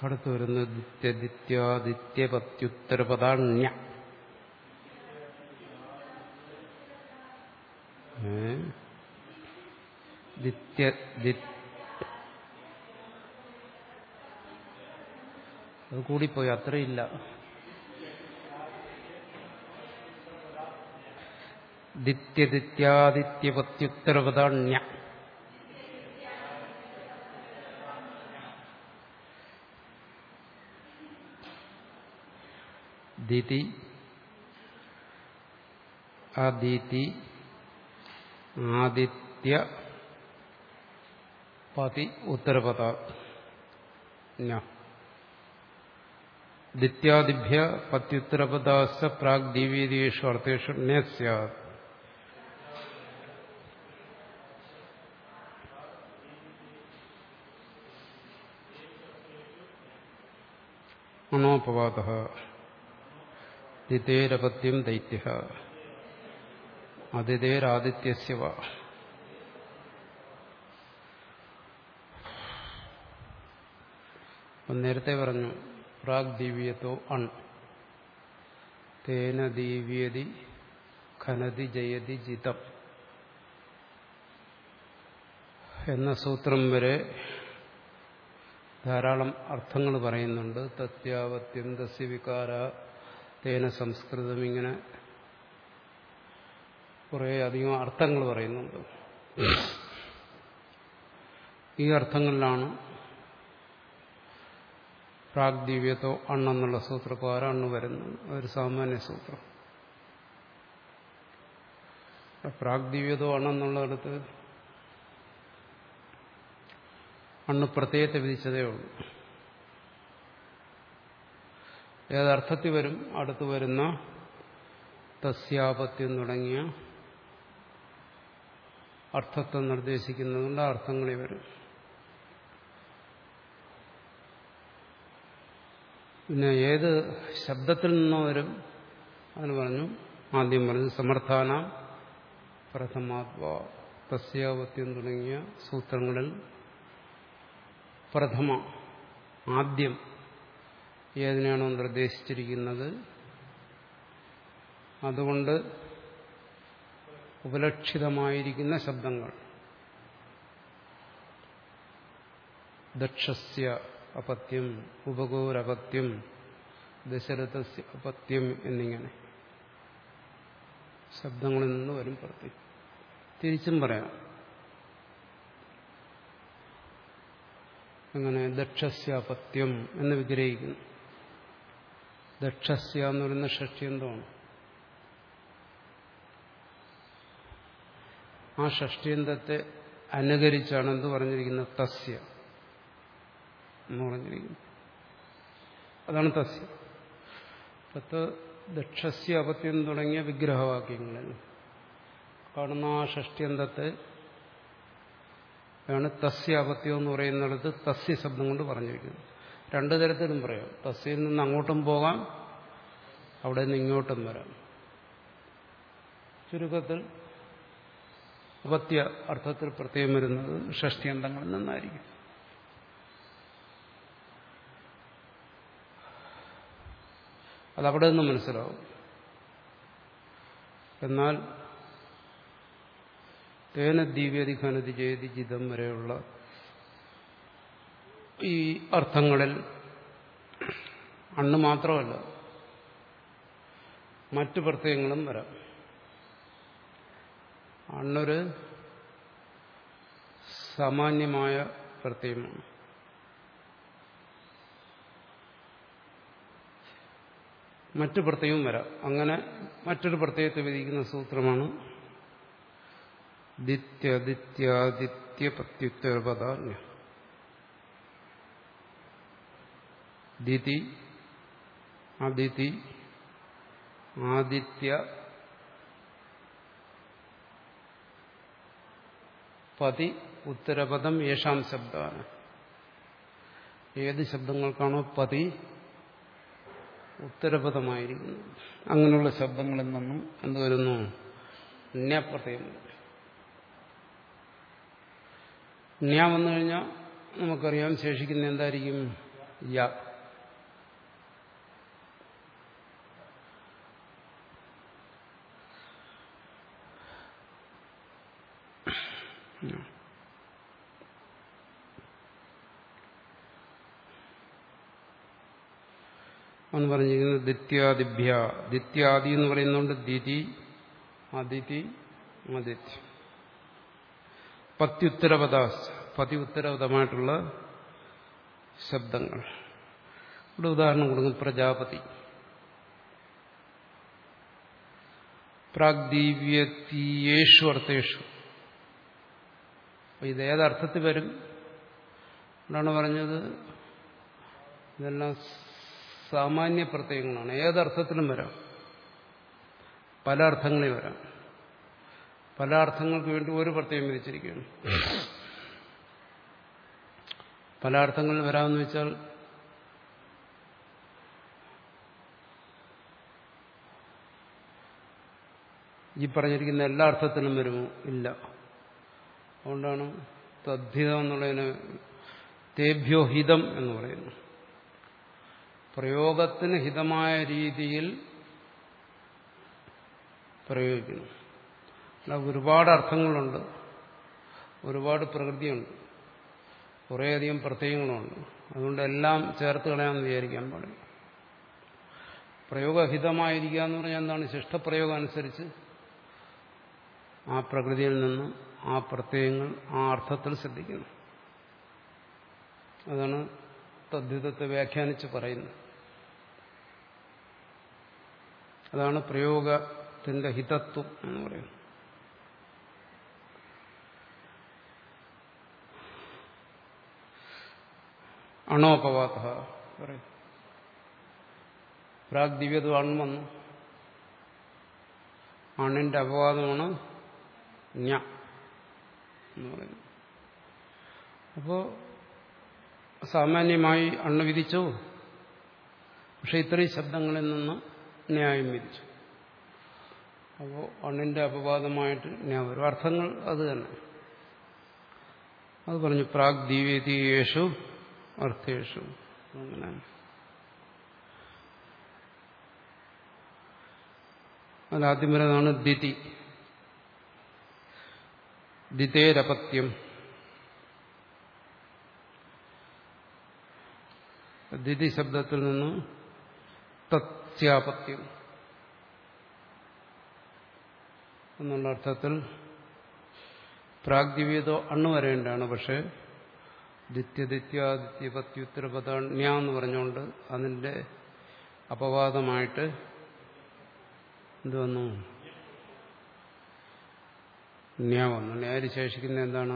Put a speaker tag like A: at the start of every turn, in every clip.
A: അടുത്ത് വരുന്ന ദിത്യദിത്യാദിത്യപത്യുത്തരപദാണ്യ ഏ? ദിത്യ ദി- അത് കൂടിപ്പോയി അത്രയില്ല ദിത്യദിത്യാദിത്യപത്യുത്തരപദാണ്യ ദിതി അദിതി ആദിത്യ പതി ഉത്തരപദ ന ദിത്യാദിഭ്യ പത്യുത്തരപദാസ പ്രാഗ് ദിവ്യേദിഷു അർത്ഥേഷു ന സ്യാത് അണോപവാദ ദിതേരപത്യം ദൈത്യ അതിഥേരാദിത്യസ്യ വ അപ്പം നേരത്തെ പറഞ്ഞു പ്രാഗ് ദിവ്യത്തോ അൺ തേന ദീവ്യതി ഖനതി ജയതി ജിതം എന്ന സൂത്രം വരെ ധാരാളം അർത്ഥങ്ങൾ പറയുന്നുണ്ട് തത്യാവത്യന്തസ്യ വികാര തേന സംസ്കൃതം ഇങ്ങനെ കുറേ അധികം അർത്ഥങ്ങൾ പറയുന്നുണ്ട് ഈ അർത്ഥങ്ങളിലാണ് പ്രാഗ്ദീവ്യത്തോ അണ്ണെന്നുള്ള സൂത്രപ്രകാരം അണ്ണ് വരുന്നത് അതൊരു സാമാന്യ സൂത്രം പ്രാഗ്ദീവ്യതോ അണ്ണെന്നുള്ളിടത്ത് അണ്ണ് പ്രത്യയത്തെ വിധിച്ചതേ ഉള്ളൂ ഏതർത്ഥത്തിൽ വരും അടുത്ത് വരുന്ന തസ്യാപത്യം തുടങ്ങിയ അർത്ഥത്തെ നിർദ്ദേശിക്കുന്നതുകൊണ്ട് ആ അർത്ഥങ്ങളിൽ വരും പിന്നെ ഏത് ശബ്ദത്തിൽ നിന്നോ വരും അതിന് പറഞ്ഞു ആദ്യം പറഞ്ഞു സമർത്ഥാന പ്രഥമാത്വ തസ്യാവത്യം തുടങ്ങിയ സൂത്രങ്ങളിൽ പ്രഥമ ആദ്യം ഏതിനാണോ നിർദ്ദേശിച്ചിരിക്കുന്നത് അതുകൊണ്ട് ഉപലക്ഷിതമായിരിക്കുന്ന ശബ്ദങ്ങൾ ദക്ഷസ്യ അപത്യം ഉപഗോരപത്യം ദശരഥസ്യ അപത്യം എന്നിങ്ങനെ ശബ്ദങ്ങളിൽ നിന്ന് വരും പ്രതി തിരിച്ചും പറയാം അങ്ങനെ ദക്ഷസ്യാപത്യം എന്ന് വിഗ്രഹിക്കുന്നു ദക്ഷസ്യ എന്ന് പറയുന്ന ഷഷ്ടിയന്തമാണ് ആ ഷഷ്ടിയന്തത്തെ അനുകരിച്ചാണ് എന്ത് പറഞ്ഞിരിക്കുന്നത് തസ്യ എന്ന് പറഞ്ഞിരിക്കുന്നു അതാണ് തസ്യ പത്ത് ദക്ഷസ്യ അപത്യം തുടങ്ങിയ വിഗ്രഹവാക്യങ്ങളിൽ കാണുന്ന ആ ഷഷ്ടിയന്തത്തെ ആണ് തസ്യ അപത്യം എന്ന് പറയുന്നിടത്ത് തസ്യ ശബ്ദം കൊണ്ട് പറഞ്ഞിരിക്കുന്നത് രണ്ടു തരത്തിലും പറയാം തസ്യയിൽ നിന്ന് അങ്ങോട്ടും പോകാം അവിടെ നിന്ന് ഇങ്ങോട്ടും വരാം ചുരുക്കത്തിൽ അപത്യ അർത്ഥത്തിൽ പ്രത്യേകം വരുന്നത് ഷഷ്ടിയന്തങ്ങളിൽ നിന്നായിരിക്കും അതവിടെ നിന്ന് മനസ്സിലാവും എന്നാൽ തേന ദിവ്യതി ഖനതി ജയതി ജിതം വരെയുള്ള ഈ അർത്ഥങ്ങളിൽ അണ്ണ് മാത്രമല്ല മറ്റു പ്രത്യയങ്ങളും വരാം അണ്ണൊരു സാമാന്യമായ പ്രത്യയമാണ് മറ്റു പ്രത്യയവും വരാം അങ്ങനെ മറ്റൊരു പ്രത്യയത്തെ വിധിക്കുന്ന സൂത്രമാണ് ദിത്യദിത്യാദിത്യപത്യുത്തരപദാന്യ ദിതി അതിഥി ആദിത്യ പതി ഉത്തരപദം യേശാം ശബ്ദമാണ് ഏത് ശബ്ദങ്ങൾക്കാണോ പതി ഉത്തരപദമായിരിക്കുന്നത് അങ്ങനെയുള്ള ശബ്ദങ്ങളിൽ നിന്നും എന്ത് വരുന്നു ന്യാപ്രത്യം ന്യാ വന്നു കഴിഞ്ഞാൽ നമുക്കറിയാം ശേഷിക്കുന്ന എന്തായിരിക്കും യ എന്ന് പറഞ്ഞിരിക്കുന്നത് ദിത്യാദിഭ്യ ദിത്യാദി എന്ന് പറയുന്നതുകൊണ്ട് ദിതി അതിഥി ആദിത്യം പത്യുത്തരപദാസ് പതി ഉത്തരപദമായിട്ടുള്ള ശബ്ദങ്ങൾ ഇവിടെ ഉദാഹരണം കൊടുക്കും പ്രജാപതി പ്രാഗ്ദീവ്യത്തിയേഷു അർത്ഥേഷു ഇത് ഏതർത്ഥത്തിൽ വരും എന്താണ് പറഞ്ഞത് ഇതെല്ലാം സാമാന്യ പ്രത്യയങ്ങളാണ് ഏതർത്ഥത്തിലും വരാം പല അർത്ഥങ്ങളിൽ വരാം പല അർത്ഥങ്ങൾക്ക് വേണ്ടി ഒരു പ്രത്യയം വിധിച്ചിരിക്കുകയാണ് പല അർത്ഥങ്ങളിൽ വരാമെന്ന് വെച്ചാൽ ഈ പറഞ്ഞിരിക്കുന്ന എല്ലാ അർത്ഥത്തിലും വരുമോ ഇല്ല അതുകൊണ്ടാണ് തദ്ധിതം എന്നുള്ളതിന് തേഭ്യോ ഹിതം എന്ന് പറയുന്നു പ്രയോഗത്തിന് ഹിതമായ രീതിയിൽ പ്രയോഗിക്കുന്നു അല്ല ഒരുപാട് അർത്ഥങ്ങളുണ്ട് ഒരുപാട് പ്രകൃതിയുണ്ട് കുറേയധികം പ്രത്യയങ്ങളുണ്ട് അതുകൊണ്ട് എല്ലാം ചേർത്ത് കളയാമെന്ന് വിചാരിക്കാൻ പാടില്ല പ്രയോഗഹിതമായിരിക്കുക എന്ന് പറഞ്ഞാൽ എന്താണ് ശിഷ്ടപ്രയോഗം അനുസരിച്ച് ആ പ്രകൃതിയിൽ നിന്ന് ആ പ്രത്യയങ്ങൾ ആ അർത്ഥത്തിൽ ശ്രദ്ധിക്കുന്നു അതാണ് തദ്ധിതത്തെ വ്യാഖ്യാനിച്ച് പറയുന്നത് അതാണ് പ്രയോഗത്തിന്റെ ഹിതത്വം എന്ന് പറയുന്നത് അണോപവാത പറയും പ്രാഗ് ദിവ്യത അണ് വന്നു അണിന്റെ അപവാദമാണ് ഞ എന്ന് പറയുന്നത് അപ്പോ സാമാന്യമായി അണ്ണ് വിധിച്ചു പക്ഷെ ഇത്രയും ശബ്ദങ്ങളിൽ നിന്ന് ന്യായം വിധിച്ചു അപ്പോൾ അണ്ണിന്റെ അപവാദമായിട്ട് ന്യായം വരും അർത്ഥങ്ങൾ അത് തന്നെ അത് പറഞ്ഞു പ്രാഗ് ദീവേദിയേഷു അർത്ഥേഷു അങ്ങനെ അതിലാദ്യം വരുന്നതാണ് ദിതി ദിതേരപത്യം ദിതി ശബ്ദത്തിൽ നിന്ന് തത്യാപത്യം എന്നുള്ള അർത്ഥത്തിൽ പ്രാഗ്ദിവ്യതോ അണ്ണു വരേണ്ടതാണ് പക്ഷേ ദിത്യദിത്യാദിത്യപത്യുത്തരപദാണ്യ എന്ന് പറഞ്ഞുകൊണ്ട് അതിൻ്റെ അപവാദമായിട്ട് എന്ത് വന്നു ന്യാ വന്നു ന്യായ ശേഷിക്കുന്ന എന്താണ്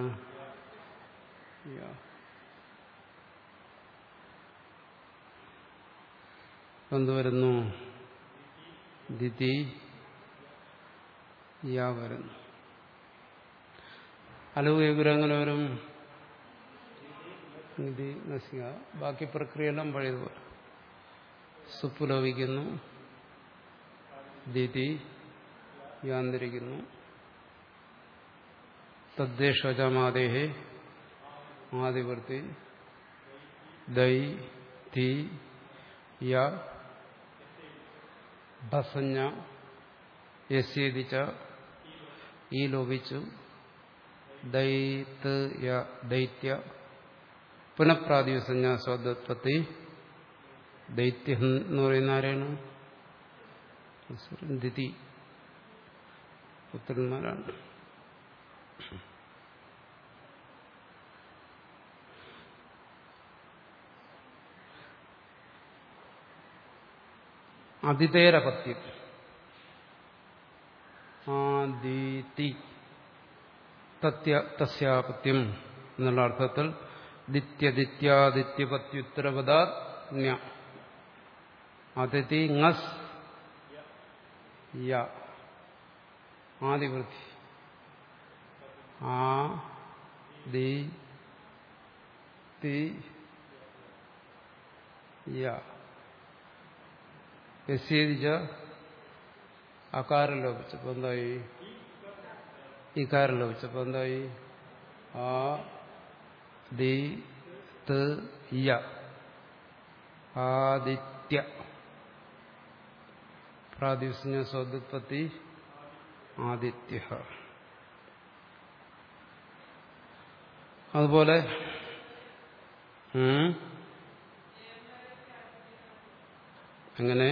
A: എന്ത് വരുന്നു ദിതി യാ വരുന്നു അലവ് ഏകുരങ്ങനെ വരും നിധി നസിക ബാക്കി പ്രക്രിയയെല്ലാം പഴയതുപോലെ സുപ്പ് ലഭിക്കുന്നു ദിതി യാന്തരിക്കുന്നു തദ്ദേശമാദേഹേ ആദിവൃത്തി ദൈ തി യ ഭസഞ്ഞ യസ്യേതിച്ച ഈ ലോപിച്ചു ദൈത്ത് യ ദൈത്യ പുനഃപ്രാതിസഞ്ജ സ്വദത്പത്തി ദൈത്യ എന്ന് പറയുന്ന ആരാണ് ദിതി പുത്രന്മാരാണ് അതിതേരപത്യം ആദിതി തത്യ തസ്യാപത്യം എന്നുള്ള അർത്ഥത്തിൽ ദിത്യദിത്യാദിത്യപത്യുത്തരപദാ അതിഥി ngസ് യ ആദിവൃത്തി ആ ദി തി യ യസ്യേതിച്ച അകാരം ലോപിച്ചപ്പോ എന്തായി ഇകാരം ലോപിച്ചപ്പോ എന്തായി ആ ദി ത യ ആദിത്യ പ്രാതിസ്യ സ്വദുത്പത്തി ആദിത്യ അതുപോലെ ഉം, എങ്ങനെ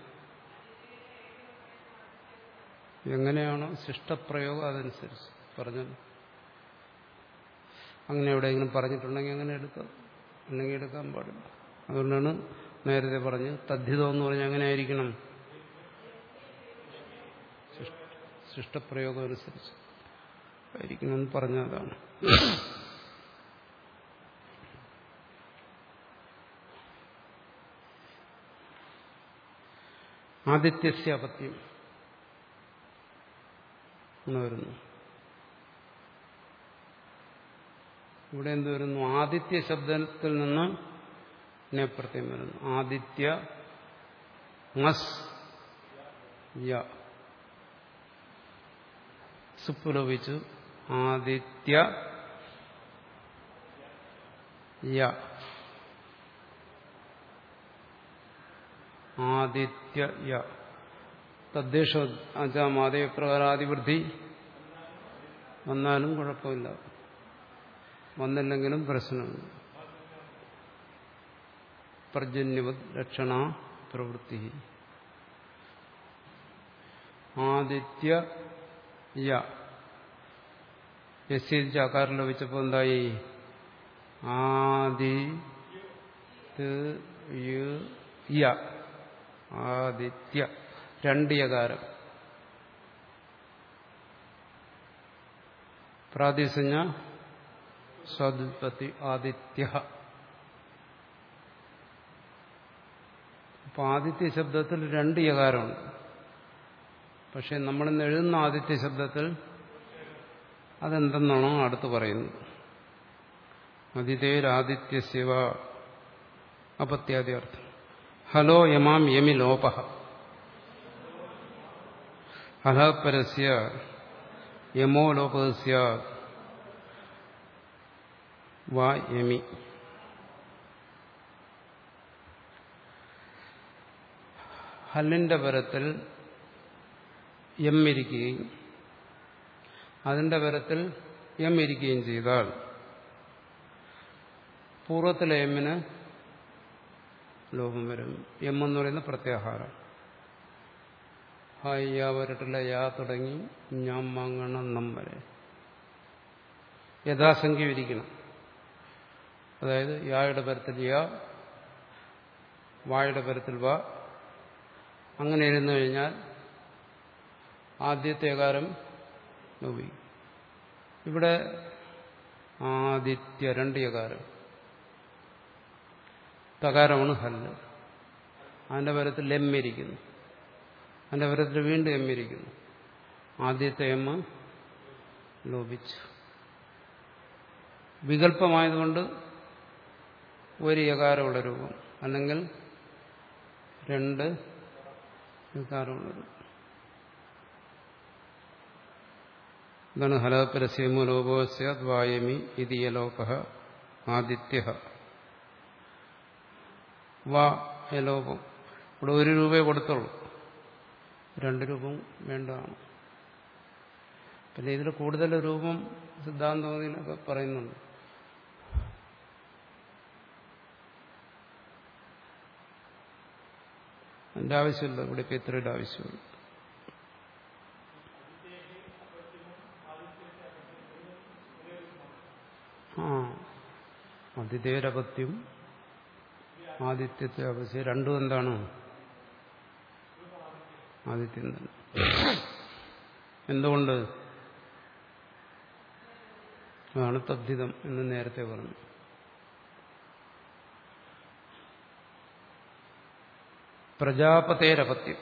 A: എങ്ങനെയാണോ ശിഷ്ടപ്രയോഗം അതനുസരിച്ച് പറഞ്ഞത് അങ്ങനെ എവിടെയെങ്കിലും പറഞ്ഞിട്ടുണ്ടെങ്കിൽ അങ്ങനെ എടുക്കാം അല്ലെങ്കിൽ എടുക്കാൻ പാടില്ല അതുകൊണ്ടാണ് നേരത്തെ പറഞ്ഞ് തദ്ധിതം എന്ന് പറഞ്ഞാൽ എങ്ങനെ ആയിരിക്കണം ശിഷ്ട- ശിഷ്ടപ്രയോഗം അനുസരിച്ച് ആയിരിക്കണം എന്ന് പറഞ്ഞതാണ് ആദിത്യസ്യ അപത്യം എന്ന് വരുന്നു ഇവിടെ എന്ത് വരുന്നു ആദിത്യ ശബ്ദത്തിൽ നിന്ന് പ്രത്യം വരുന്നു ആദിത്യ മസ് യ സുപ്പുലോപിച്ചു ആദിത്യ യ ആദിത്യ യ തദ്ദേശ അജാമാതേ പ്രകാരാതിവൃദ്ധി വന്നാലും കുഴപ്പമില്ല വന്നില്ലെങ്കിലും പ്രശ്നമില്ല പർജന്യവത് ലക്ഷണ പ്രവൃത്തി ആദിത്യ യ യസ്യ ആകാരം ലഭിച്ചപ്പോൾ എന്തായി ആദി യ ആദിത്യ രണ്ട് യകാരം പ്രാതിസഞ്ജ സ്വാദുത്പത്തി ആദിത്യ അപ്പൊ ആദിത്യ ശബ്ദത്തിൽ രണ്ട് യകാരമുണ്ട് പക്ഷെ നമ്മളിന്ന് എഴുതുന്ന ആദിത്യ ശബ്ദത്തിൽ അതെന്തെന്നാണോ അടുത്ത് പറയുന്നത് അതിഥേരാദിത്യ ശിവ അപത്യാദി അർത്ഥം ഹലോ യമാം യമി ലോപ ഹലപരസ്യ യമോ ലോപസ്യ വാ യമി ഹല്ലിന്റെ പരത്തിൽ എം ഇരിക്കുകയും അതിന്റെ പരത്തിൽ എം ഇരിക്കുകയും ചെയ്താൽ പൂർവ്വത്തിലെ എമ്മിന് ലോപം വരും എം എന്ന് പറയുന്ന പ്രത്യാഹാരം ഹായ് യാ വരട്ടില്ല യാ തുടങ്ങി ഞാൻ വാങ്ങണം നം വരെ യഥാസംഖ്യം ഇരിക്കണം അതായത് യായുടെ പരത്തിൽ യാ വായുടെ പരത്തിൽ വാ അങ്ങനെ ഇരുന്നു കഴിഞ്ഞാൽ ആദ്യത്തെ കാരം ലോപിക്കും ഇവിടെ ആദിത്യ രണ്ട് യകാരം തകാരമാണ് ഹല്ല് അതിന്റെ പരത്തിൽ എം ഇരിക്കുന്നു അതിന്റെ പരത്തിൽ വീണ്ടും എം ഇരിക്കുന്നു ആദ്യത്തെ എം ലോപിച്ചു വികല്പമായതുകൊണ്ട് ഒരു യകാരമുള്ള രൂപം അല്ലെങ്കിൽ രണ്ട് യകാരമുള്ള രൂപം ഇതാണ് ഹലപരസ്യമോ ലോപോസ്യാദ്വായമി ഇതി യലോക ആദിത്യ വാ യലോപം ഇവിടെ ഒരു രൂപയെ കൊടുത്തുള്ളൂ രണ്ട് രൂപം വേണ്ടതാണ് പിന്നെ ഇതിൽ കൂടുതൽ രൂപം സിദ്ധാന്തമതിലൊക്കെ പറയുന്നുണ്ട് അതിന്റെ ആവശ്യമില്ല ഇവിടെ ഇപ്പം ഇത്രയുടെ ആവശ്യമുള്ളൂ ആ അതിഥേരപത്യം ആദിത്യത്തെ അപസ്യ രണ്ടും എന്താണ് ആദിത്യം തന്നെ എന്തുകൊണ്ട് അതാണ് തദ്ധിതം എന്ന് നേരത്തെ പറഞ്ഞു പ്രജാപതേരപത്യം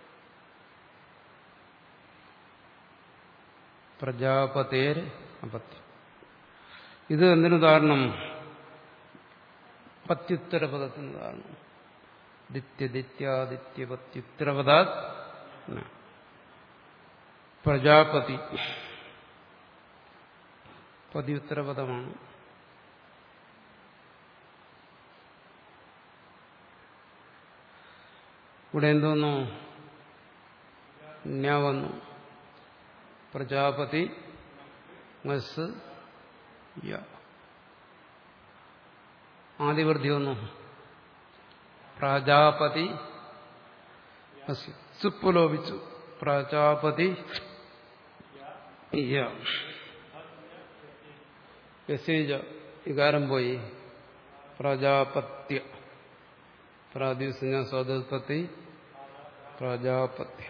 A: പ്രജാപതേർ അപത്യം ഇത് എന്തിനുദാഹരണം പത്യുത്തരപദത്തിന് ഉദാഹരണം ദിത്യദിത്യാദിത്യപത്യുത്തരപദാ പ്രജാപതി പതിയുത്തരപദമാണ് ഇവിടെ എന്തോന്നു ന്യ വന്നു പ്രജാപതി മസ് യ ആദിവൃദ്ധി വന്നു പ്രജാപതി സുപ്പുലോപിച്ചു പ്രജാപതി യസീജ വികാരം പോയി പ്രജാപത്യ പ്രാതിസഞ്ജ സ്വതോത്പത്തി പ്രജാപത്യ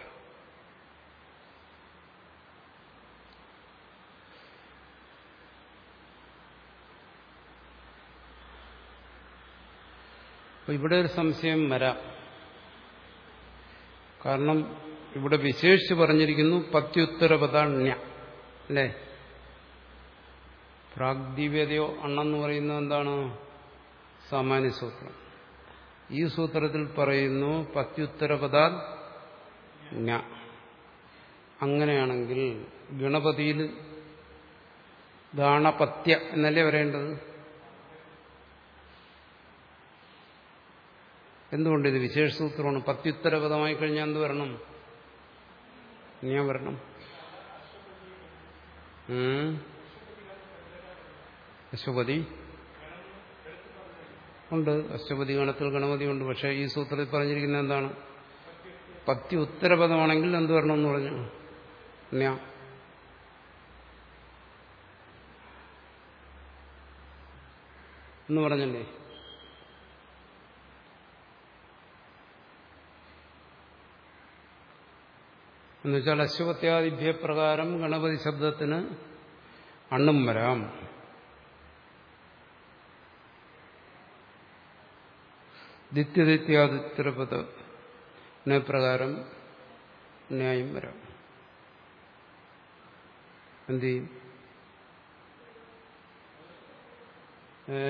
A: അപ്പൊ ഇവിടെ ഒരു സംശയം വരാം കാരണം ഇവിടെ വിശേഷിച്ച് പറഞ്ഞിരിക്കുന്നു പത്യുത്തരപദാണ്യ അല്ലേ പ്രാഗ്ദിവ്യതയോ അണ്ണെന്ന് പറയുന്നത് എന്താണ് സാമാന്യ സൂത്രം ഈ സൂത്രത്തിൽ പറയുന്നു പത്യുത്തരപദാ ജ്ഞ അങ്ങനെയാണെങ്കിൽ ഗണപതിയിൽ ഗാണപത്യ എന്നല്ലേ പറയേണ്ടത് എന്തുകൊണ്ട് ഇത് വിശേഷ സൂത്രമാണ് പത്യുത്തരപദമായി കഴിഞ്ഞാൽ എന്ത് വരണം ഞാൻ വരണം അശ്വപതി ഉണ്ട് അശ്വപതി ഗണത്തിൽ ഗണപതി ഉണ്ട് പക്ഷേ ഈ സൂത്രത്തിൽ പറഞ്ഞിരിക്കുന്നത് എന്താണ് പത്തി ഉത്തരപദമാണെങ്കിൽ എന്ത് വരണമെന്ന് പറഞ്ഞു ന്യാ എന്ന് പറഞ്ഞല്ലേ എന്നുവെച്ചാൽ അശ്വത്യാദിഭ്യ പ്രകാരം ഗണപതി ശബ്ദത്തിന് അണ്ണും വരാം ദിത്യദിത്യാദിത്യപദ പ്രകാരം ന്യായം വരാം എന്ത് ചെയ്യും ഏ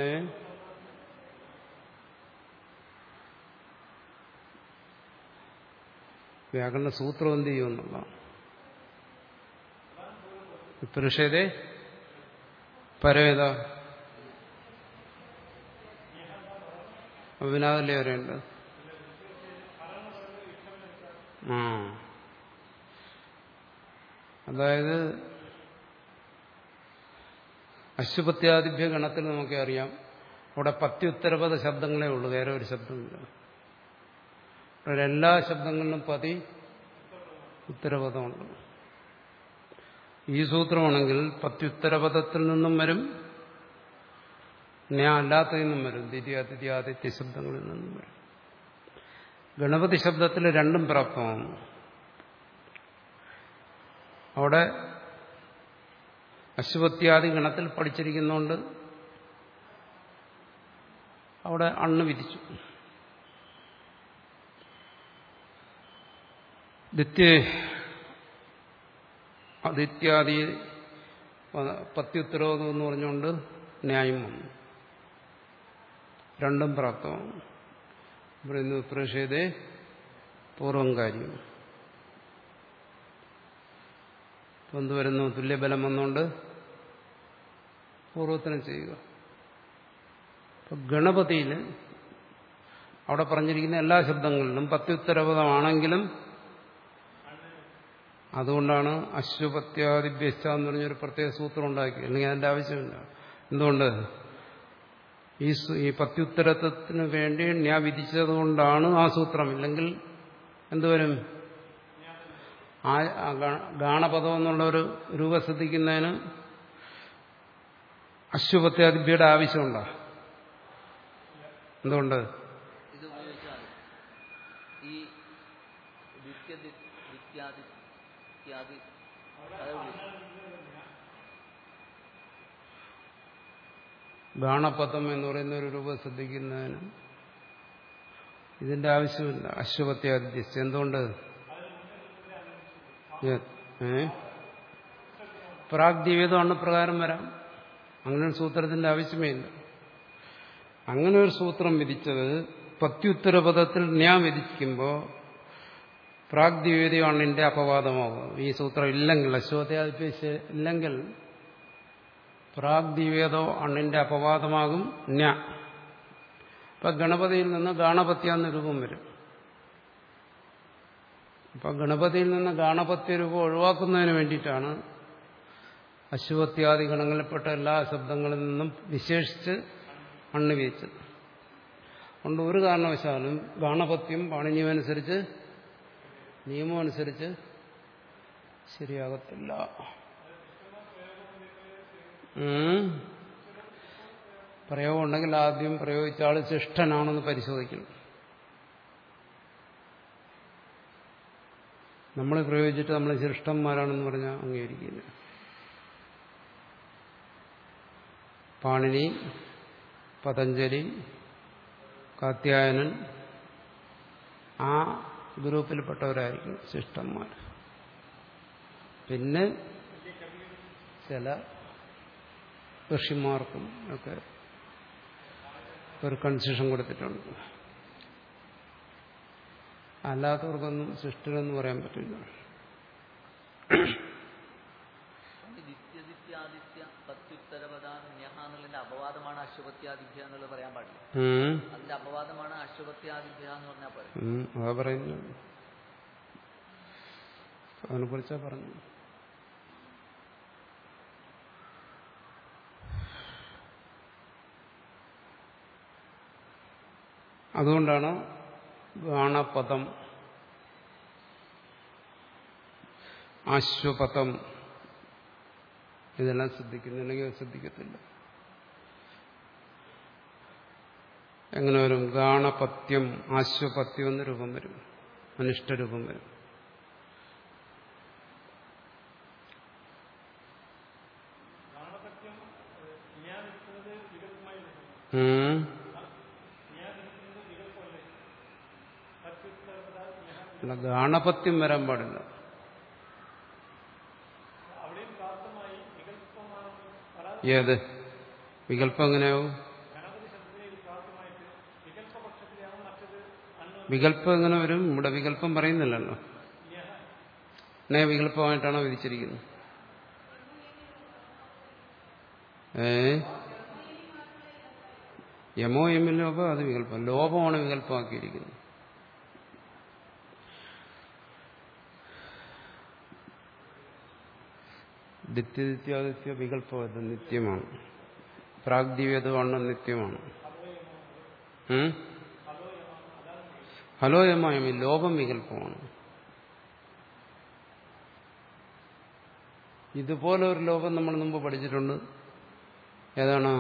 A: വ്യാകരണ സൂത്രം എന്ത് ചെയ്യുമെന്നുള്ള പുരുഷേതേ പരവേദ അവിനാദല്ലേ വരേണ്ടത് ആ അതായത് അശ്വപത്യാദിഭ്യ ഗണത്തിൽ നമുക്ക് അറിയാം അവിടെ പത്യുത്തരപദ ശബ്ദങ്ങളേ ഉള്ളൂ വേറെ ഒരു ശബ്ദമില്ല എല്ലാ ശബ്ദങ്ങളിലും പതി ഉത്തരപദമുണ്ട് ഈ സൂത്രമാണെങ്കിൽ പത്യുത്തരപദത്തിൽ നിന്നും വരും ഞാൻ അല്ലാത്തതിൽ നിന്നും വരും ദ്വിതീയ ആദിത്യ ശബ്ദങ്ങളിൽ നിന്നും വരും ഗണപതി ശബ്ദത്തിൽ രണ്ടും പ്രാപ്തമാണ് അവിടെ അശ്വത്യാദി ഗണത്തിൽ പഠിച്ചിരിക്കുന്നതുകൊണ്ട് അവിടെ അണ്ണ് വിധിച്ചു ദിത്യ അതിത്യാദി പത്യുത്തരോധം എന്ന് പറഞ്ഞുകൊണ്ട് ന്യായം വന്നു രണ്ടും പ്രാപ്തമാണ് പറയുന്നു പ്രഷേധേ പൂർവം കാര്യം എന്ത് വരുന്നു തുല്യബലം വന്നുകൊണ്ട് പൂർവത്തിനും ചെയ്യുക ഇപ്പൊ ഗണപതിയിൽ അവിടെ പറഞ്ഞിരിക്കുന്ന എല്ലാ ശബ്ദങ്ങളിലും പത്യുത്തരപദമാണെങ്കിലും അതുകൊണ്ടാണ് അശ്വപത്യാദിഭ്യസ്ഥ എന്ന് പറഞ്ഞൊരു പ്രത്യേക സൂത്രം ഉണ്ടാക്കി അല്ലെങ്കിൽ അതിന്റെ ആവശ്യമില്ല എന്തുകൊണ്ട് ഈ ഈ പത്യുത്തരത്വത്തിന് വേണ്ടി ഞാൻ വിധിച്ചതുകൊണ്ടാണ് ആ സൂത്രം ഇല്ലെങ്കിൽ എന്തുവരും ആ ഗാണപദം എന്നുള്ള ഒരു രൂപ ശ്രദ്ധിക്കുന്നതിന് അശ്വപത്യാദിഭ്യയുടെ ആവശ്യമുണ്ടോ എന്തുകൊണ്ട്
B: ഇത് ഉപയോഗിച്ചാൽ ഈ നിത്യ നിത്യാദി ഇത്യാദി അത് ഉപയോഗിച്ചു
A: ഗാണപദം എന്ന് പറയുന്ന ഒരു രൂപം ശ്രദ്ധിക്കുന്നതിന് ഇതിന്റെ ആവശ്യമില്ല അശ്വപത്യാദിത്യസ് എന്തുകൊണ്ട് ഏ പ്രാഗ്ദീവേദമാണ് പ്രകാരം വരാം അങ്ങനെ ഒരു സൂത്രത്തിന്റെ ആവശ്യമേ ഇല്ല അങ്ങനെ ഒരു സൂത്രം വിധിച്ചത് പത്യുത്തരപദത്തിൽ ഞാൻ വിധിക്കുമ്പോൾ പ്രാഗ്ദീവേദിയാണ് എന്റെ അപവാദമാകും ഈ സൂത്രം ഇല്ലെങ്കിൽ അശ്വത്യാദിത്യ ഇല്ലെങ്കിൽ പ്രാഗ്ദീവേദോ അണ്ണിന്റെ അപവാദമാകും ന്യ ഇപ്പൊ ഗണപതിയിൽ നിന്ന് ഗാണപത്യ എന്ന രൂപം വരും അപ്പം ഗണപതിയിൽ നിന്ന് ഗാണപത്യ രൂപം ഒഴിവാക്കുന്നതിന് വേണ്ടിയിട്ടാണ് അശ്വത്യാദി ഗണങ്ങളിൽപ്പെട്ട എല്ലാ ശബ്ദങ്ങളിൽ നിന്നും വിശേഷിച്ച് അണ്ണു വീച്ചത് അതുകൊണ്ട് ഒരു കാരണവശാലും ഗാണപത്യം പാണിനിയമനുസരിച്ച് നിയമമനുസരിച്ച് ശരിയാകത്തില്ല ഉം. പ്രയോഗം ഉണ്ടെങ്കിൽ ആദ്യം പ്രയോഗിച്ച ആൾ ശിഷ്ടനാണെന്ന് പരിശോധിക്കണം നമ്മൾ പ്രയോഗിച്ചിട്ട് നമ്മൾ ശിഷ്ടന്മാരാണെന്ന് പറഞ്ഞാൽ അംഗീകരിക്കില്ല പാണിനി പതഞ്ജലി കാത്യായനൻ ആ ഗ്രൂപ്പിൽപ്പെട്ടവരായിരിക്കും ശിഷ്ടന്മാർ പിന്നെ ചില ഋഷിമാർക്കും ഒക്കെ ഒരു കൺസെഷൻ കൊടുത്തിട്ടുണ്ട് അല്ലാത്തവർക്കൊന്നും ശിഷ്ടരെന്ന് പറയാൻ പറ്റില്ല
B: ഈ ദിത്യദിത്യാദിത്യ പത്യുത്തരപദാന്യഹ എന്നുള്ളതിന്റെ അപവാദമാണ് അശ്വപത്യാദിഭ്യ എന്നുള്ളത് പറയാൻ പാടില്ല
A: ഉം.
B: അതിന്റെ അപവാദമാണ് അശ്വപത്യാദിഭ്യ എന്ന് പറഞ്ഞാൽ പറയും
A: ഉം. അതാ പറയുന്നത് അതിനെ കുറിച്ചാ പറഞ്ഞു അതുകൊണ്ടാണ് ഗാണപദം ആശ്വപദം ഇതെല്ലാം ശ്രദ്ധിക്കുന്നുണ്ടെങ്കിൽ അത് ശ്രദ്ധിക്കത്തില്ല എങ്ങനെ വരും ഗാണപത്യം ആശ്വപത്യം എന്ന രൂപം വരും അനിഷ്ടരൂപം വരും ഉം. അല്ല ഗാണപത്യം വരാൻ പാടില്ല ഏത് വികല്പം എങ്ങനെയാവും വികല്പം എങ്ങനെ വരും ഇവിടെ വികല്പം പറയുന്നില്ലല്ലോ എന്നെ വികല്പമായിട്ടാണോ വിധിച്ചിരിക്കുന്നത് ഏ യമോ എമ്മിൽ ലോപം അത് വികല്പം ലോപമാണ് വികല്പമാക്കിയിരിക്കുന്നത് ദിത്യദിത്യാദിത്യ വികല്പം അത് നിത്യമാണ് പ്രാഗ്ദിവ്യതുമാണ് നിത്യമാണ് ഉം? ഹലോ യമായമി ലോപം വികല്പമാണ് ഇതുപോലെ ഒരു ലോകം നമ്മൾ മുമ്പ് പഠിച്ചിട്ടുണ്ട് ഏതാണ്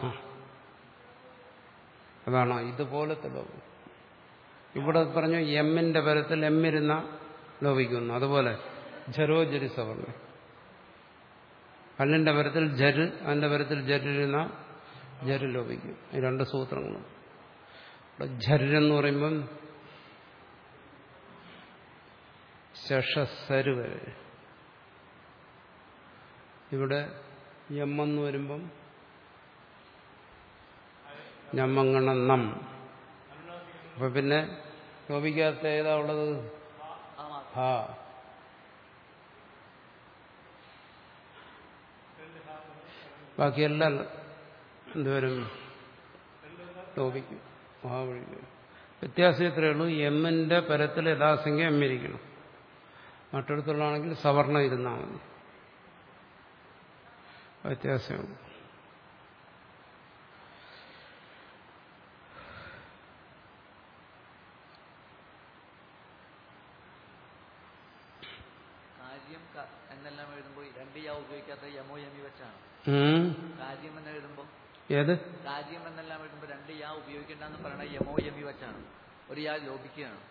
A: അതാണ് ഇതുപോലത്തെ ലോകം ഇവിടെ പറഞ്ഞു എമ്മിന്റെ പരത്തിൽ എമ്മിരുന്ന ലോപിക്കുന്നു അതുപോലെ ജരോ ജരി സവർണ കല്ലിന്റെ പരത്തിൽ ജര് അതിന്റെ പരത്തിൽ ജരിരുന്ന ജര് ലോപിക്കും ഈ രണ്ട് സൂത്രങ്ങളും ഇവിടെ ജരെന്ന് പറയുമ്പം ശഷസര് വരെ ഇവിടെ യമ്മെന്ന് വരുമ്പം ഞമ്മങ്ങണ നം അപ്പൊ പിന്നെ ലോപിക്കാത്ത ഏതാ ഉള്ളത്
B: ആ മാത്രം
A: ഹാ ബാക്കിയെല്ലാം എന്തുവരും ലോപിക്കും ആ വഴിക്കും വ്യത്യാസം ഇത്രയേ ഉള്ളൂ എമ്മിന്റെ പരത്തിൽ യഥാസംഖ്യ എമ്മിരിക്കണം മറ്റിടത്തുള്ളതാണെങ്കിൽ സവർണ ഇരുന്നാൽ മതി വ്യത്യാസമുണ്ട്
B: കാര്യം ക- എന്നെല്ലാം എഴുതുമ്പോൾ രണ്ട് യാ ഉപയോഗിക്കാത്ത യമോ യമി വെച്ചാണ്
A: ഉം.
B: കാര്യം എന്ന് എഴുതുമ്പോൾ
A: ഏത്
B: കാര്യം എന്നെല്ലാം എഴുതുമ്പോൾ രണ്ട് യാ ഉപയോഗിക്കേണ്ടെന്ന് പറയണ യമോ യമി വെച്ചാണ് ഒരു യാ ലോപിക്കുകയാണ്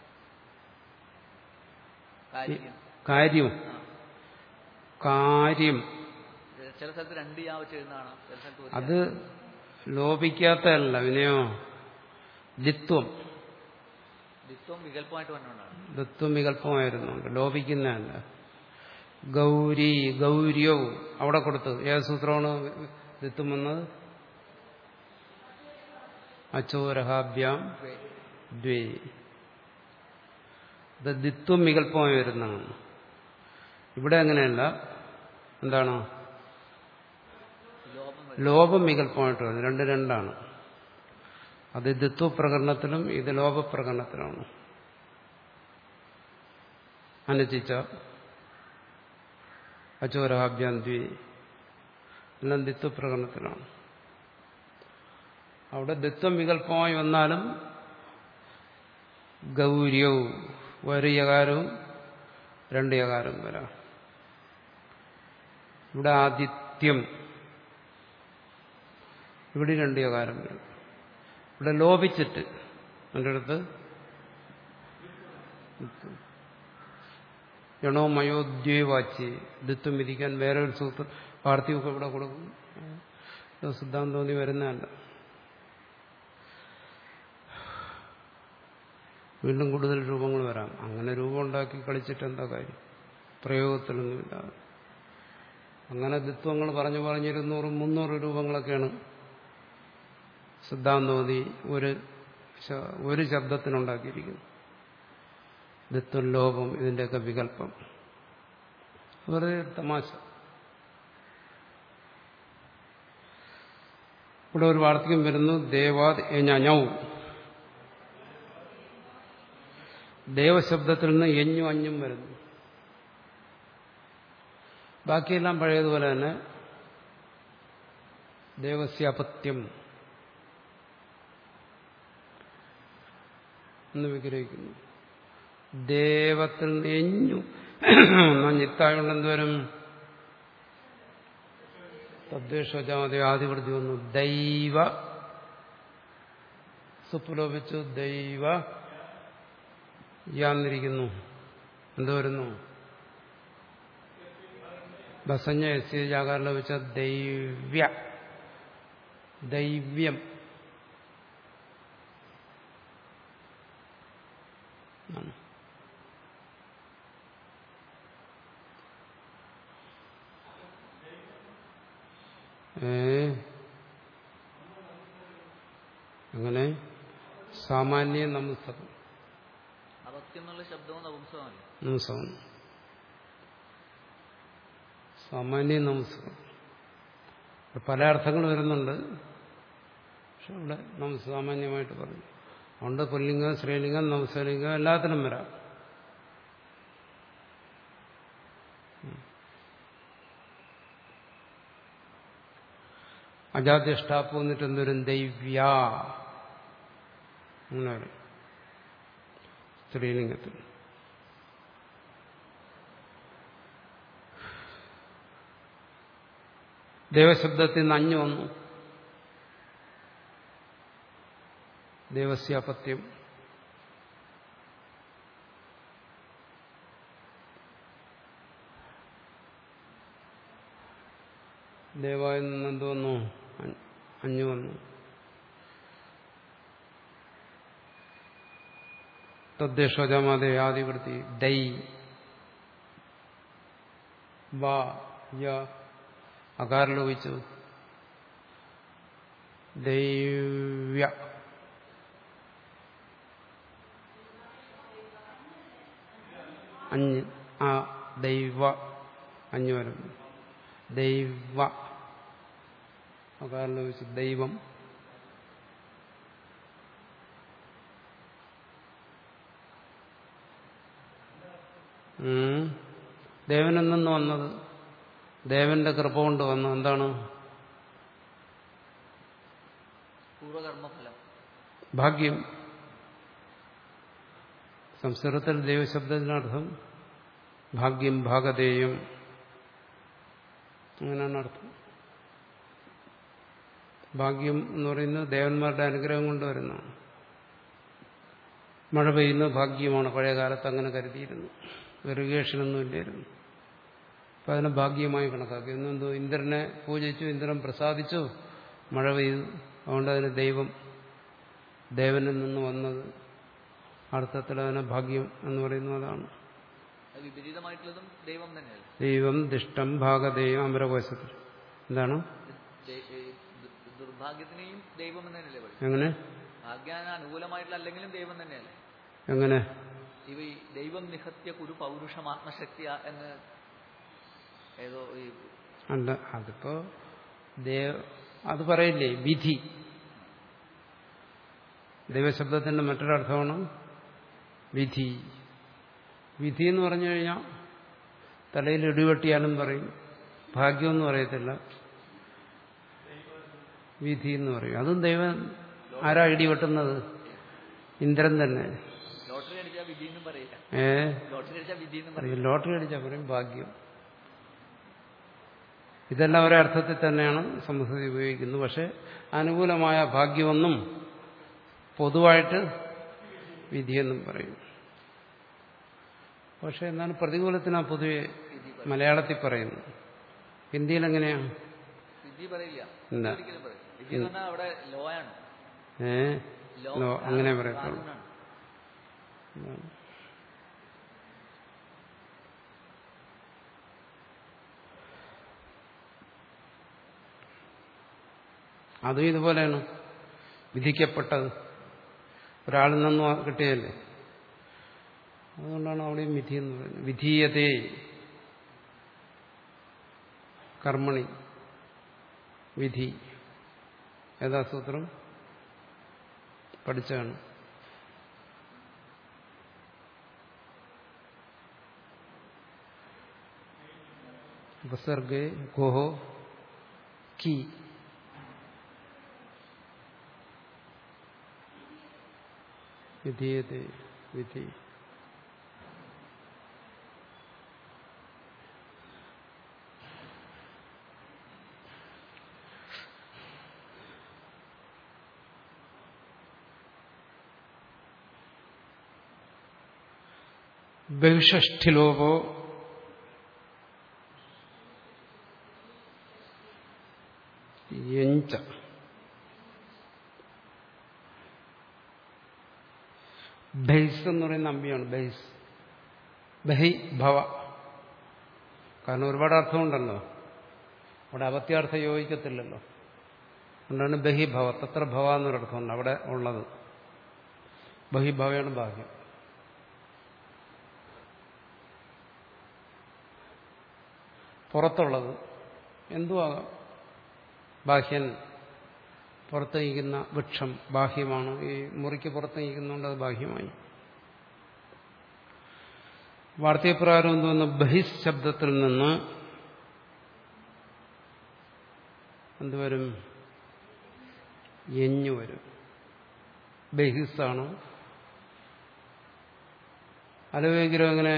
B: കാര്യം
A: കാര്യം
B: ആ.
A: കാര്യം
B: ചില സ്ഥലത്ത് രണ്ട് യാ വെച്ച് എഴുതുന്നതാണ് ചില സ്ഥലത്ത് ഒരു
A: അത് ലോപിക്കാത്തതല്ല വിനയോ ദിത്വം
B: ദിത്വം വികല്പമായിട്ട് വന്നുകൊണ്ടാണ്
A: ദത്വം വികല്പമായിരുന്നുണ്ട് ലോപിക്കുന്നതല്ല ഗൗരി ഗൗര്യൗ അവിടെ കൊടുത്തു ഏത് സൂത്രമാണ് ദിത്വം വന്നത് അച്ചോരഹാഭ്യാം ദ്വേ ഇത് ദിത്വം വികല്പമായി വരുന്നതാണ് ഇവിടെ അങ്ങനെയല്ല എന്താണ്
B: ലോപം
A: ലോപം വികല്പമായിട്ട് വരുന്നത് രണ്ട് രണ്ടാണ് അത് ദിത്വപ്രകരണത്തിലും ഇത് ലോപപ്രകരണത്തിലാണ് അനുചിച്ച അചോരാഭ്യന്തി എല്ലാം ദിത്വപ്രകടനത്തിലാണ് അവിടെ ദിത്വം വികല്പമായി വന്നാലും ഗൗര്യവും ഒരു യകാരവും രണ്ട് യകാരവും വരാം ഇവിടെ ആദിത്യം ഇവിടെ രണ്ട് യകാരം വരും ഇവിടെ ലോപിച്ചിട്ട് എൻ്റെ അടുത്ത് യണോ മയോദ്വൈവാച്ചി ദിത്വം വിധിക്കാൻ വേറെ ഒരു സൂത്രം പാർത്ഥിവൊക്കെ ഇവിടെ കൊടുക്കും ഇത് സിദ്ധാന്തോന്നി വരുന്നതല്ല വീണ്ടും കൂടുതൽ രൂപങ്ങൾ വരാം അങ്ങനെ രൂപം ഉണ്ടാക്കി കളിച്ചിട്ട് എന്താ കാര്യം പ്രയോഗത്തിലൊന്നുമില്ല അങ്ങനെ ദിത്വങ്ങൾ പറഞ്ഞു പറഞ്ഞ് ഇരുന്നൂറും മുന്നൂറ് രൂപങ്ങളൊക്കെയാണ് സിദ്ധാന്തോതി ഒരു ശ- ഒരു ശബ്ദത്തിനുണ്ടാക്കിയിരിക്കുന്നു ദിത്വം ലോപം ഇതിന്റെയൊക്കെ വികല്പം വെറുതെ ഒരു തമാശ ഇവിടെ ഒരു വാർത്തകം വരുന്നു ദേവാദ് എഞ്ഞൗ ദേവശബ്ദത്തിൽ നിന്ന് എഞ്ഞും അഞ്ഞും വരുന്നു ബാക്കിയെല്ലാം പഴയതുപോലെ തന്നെ ദേവസ്യാപത്യം എന്ന് വിഗ്രഹിക്കുന്നു ദേവത്തിൽ നിന്ന് എഞ്ഞു ഞിത്തായോണ്ട് എന്തുവരും തദ്ദേശജാതി ആദിവൃത്തി വന്നു ദൈവ സുപ്പുലോപിച്ചു ദൈവ യാന്നിരിക്കുന്നു എന്ത് വരുന്നു ബസഞ്ഞ എസ് ജാകാരം ലഭിച്ച ദൈവ്യ ദൈവ്യം ആണ്. ഏ അങ്ങനെ സാമാന്യ നമസ്തകം
B: അപത്യം എന്നുള്ള ശബ്ദവും നപുംസകമല്ല
A: നമസ്തകം സാമാന്യ നമസ്തകം പല അർത്ഥങ്ങൾ വരുന്നുണ്ട് പക്ഷെ ഇവിടെ നമുക്ക് സാമാന്യമായിട്ട് പറഞ്ഞു അതുകൊണ്ട് പുല്ലിംഗം സ്ത്രീലിംഗം നമസ്തലിംഗം എല്ലാത്തിനും വരാം അജാദ്യഷ്ടാപ്പ് വന്നിട്ട് എന്തൊരും ദൈവ്യ അങ്ങനെ വരും സ്ത്രീലിംഗത്തിൽ ദേവശബ്ദത്തിൽ നിന്ന് അഞ്ഞു വന്നു ദേവസ്യാപത്യം ദേവായിൽ നിന്ന് എന്ത് വന്നു അ- അഞ്ഞു വന്നു തദ്ദേശോജാമാതെ ആദിവൃത്തി ദൈ വ യ അകാരം ലോപിച്ചു ദൈവ്യ അഞ്ഞ് ആ ദൈവ അഞ്ഞു വരും ദൈവ അകാരം ലോപിച്ചു ദൈവം ഉം. ദേവനിൽ നിന്ന് വന്നത് ദേവന്റെ കൃപ കൊണ്ട് വന്നു എന്താണ്
B: പൂർവകർമ്മഫലം
A: ഭാഗ്യം സംസ്കൃതത്തിൽ ദൈവശബ്ദത്തിനർത്ഥം ഭാഗ്യം ഭാഗതേയം അങ്ങനെയാണ് അർത്ഥം ഭാഗ്യം എന്ന് പറയുന്നത് ദേവന്മാരുടെ അനുഗ്രഹം കൊണ്ട് വരുന്നതാണ് മഴ പെയ്യുന്നത് ഭാഗ്യമാണ് പഴയ കാലത്ത് അങ്ങനെ കരുതിയിരുന്നു ഇറിഗേഷനൊന്നും ഇല്ലായിരുന്നു അപ്പം അതിനെ ഭാഗ്യമായി കണക്കാക്കി എന്നെന്തോ ഇന്ദ്രനെ പൂജിച്ചു ഇന്ദ്രൻ പ്രസാദിച്ചു മഴ പെയ്തു അതുകൊണ്ട് അതിന് ദൈവം ദേവനിൽ നിന്ന് വന്നത് അർത്ഥത്തിൽ അതിനെ ഭാഗ്യം എന്ന് പറയുന്നത് അതാണ്
B: അത് വിപരീതമായിട്ടുള്ളതും ദൈവം തന്നെയല്ലേ
A: ദൈവം ദിഷ്ടം ഭാഗതേയം അമരകോശത്തിൽ എന്താണ്
B: ദൈ- ഏ, ദു- ദുർഭാഗ്യത്തിനെയും ദൈവം എന്ന് തന്നെയല്ലേ പറയും
A: എങ്ങനെ
B: ഭാഗ്യാന് അനുകൂലമായിട്ടുള്ള അല്ലെങ്കിലും ദൈവം തന്നെയല്ലേ
A: എങ്ങനെ
B: ഇവ ഈ ദൈവം നിഹത്യ കുരു പൗരുഷമാത്മശക്തിയ എന്ന് ഏതോ ഈ
A: അല്ല അതിപ്പോ ദേവ അത് പറയില്ലേ വിധി ദൈവശബ്ദത്തിന്റെ മറ്റൊരർത്ഥമാണ് വിധി വിധി എന്ന് പറഞ്ഞു കഴിഞ്ഞാൽ തലയിൽ ഇടിവെട്ടിയാലും പറയും ഭാഗ്യമെന്ന് പറയത്തില്ല വിധി എന്ന് പറയും അതും ദൈവം ആരാ ഇടിവെട്ടുന്നത് ഇന്ദ്രൻ തന്നെ
B: ലോട്ടറി അടിച്ചാൽ വിധി എന്നും പറയില്ല
A: ഏ
B: ലോട്ടറി അടിച്ചാൽ വിധി എന്നും പറയില്ല
A: ലോട്ടറി അടിച്ചാൽ പറയും ഭാഗ്യം ഇതെല്ലാം ഒരേ അർത്ഥത്തിൽ തന്നെയാണ് സംസ്കൃതി ഉപയോഗിക്കുന്നത് പക്ഷെ അനുകൂലമായ ഭാഗ്യമൊന്നും പൊതുവായിട്ട് വിധിയെന്നും പറയും പക്ഷെ എന്താണ് പ്രതികൂലത്തിനാ പൊതുവെ മലയാളത്തിൽ പറയുന്നത് ഹിന്ദിയിൽ എങ്ങനെയാണ്
B: വിധി പറയില്ല
A: ഇല്ല.
B: ഒരിക്കലും പറയില്ല വിധി എന്ന് പറഞ്ഞാൽ അവിടെ ലോ ആണ്
A: ഏ
B: ലോ
A: ലോ, അങ്ങനെ പറയത്തുള്ളൂ
B: കാനൂനാണ്.
A: അതും ഇതുപോലെയാണ് വിധിക്കപ്പെട്ടത് ഒരാളിൽ നിന്നും കിട്ടിയല്ലേ അതുകൊണ്ടാണ് അവിടെയും വിധി എന്ന് പറയുന്നത് വിധീയതേ കർമ്മണി വിധി ഏതാ സൂത്രം പഠിച്ചാണ് ഉപസർഗേ ഗോഹോ കി വിധീയതേ വിധി ബഹുഷ്ഠിലോപോ യഞ്ച ബൈസ് എന്ന് പറയുന്ന അമ്പിയാണ് ബൈസ് ബഹി ഭവ കാരണം ഒരുപാട് അർത്ഥമുണ്ടല്ലോ അവിടെ അപത്യാർത്ഥം യോജിക്കത്തില്ലല്ലോ അതുകൊണ്ടാണ് ബഹിഭവ തത്ര ഭവ എന്നൊരർത്ഥമുണ്ട് അവിടെ ഉള്ളത് ബഹിഭവയാണ് ഭാഗ്യം പുറത്തുള്ളത് എന്തുവാകാം ബാഹ്യൻ പുറത്ത് നിൽക്കുന്ന വൃക്ഷം ബാഹ്യമാണ് ഈ മുറിക്ക് പുറത്ത് നിൽക്കുന്നതുകൊണ്ട് അത് ബാഹ്യമായി വാർത്തയപ്രകാരം എന്തോന്ന് ബഹിസ് ശബ്ദത്തിൽ നിന്ന് എന്തുവരും എഞ്ഞു വരും ബഹിസാണ് അലവേഗിരം എങ്ങനെ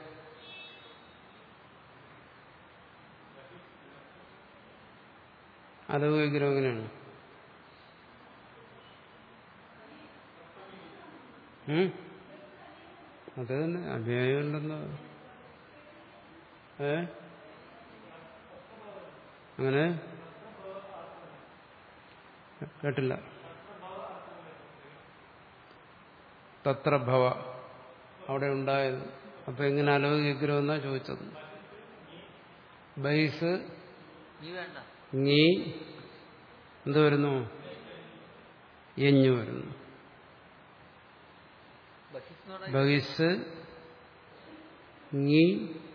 A: അലവേഗിരം എങ്ങനെയാണ് ഉം? അത് തന്നെ അഭ്യായമുണ്ടെന്ന് ഏ അങ്ങനെ കേട്ടില്ല തത്ര ഭവ അവിടെ ഉണ്ടായത് അപ്പൊ എങ്ങനെ അലോകിക്കരുമെന്നാ ചോദിച്ചത് ബൈസ്
B: നീ വേണ്ട
A: നീ എന്ത് വരുന്നു എഞ്ഞു വരുന്നു
B: ബഹിസ് എന്ന് പറഞ്ഞാൽ
A: ബഹിസ് നീ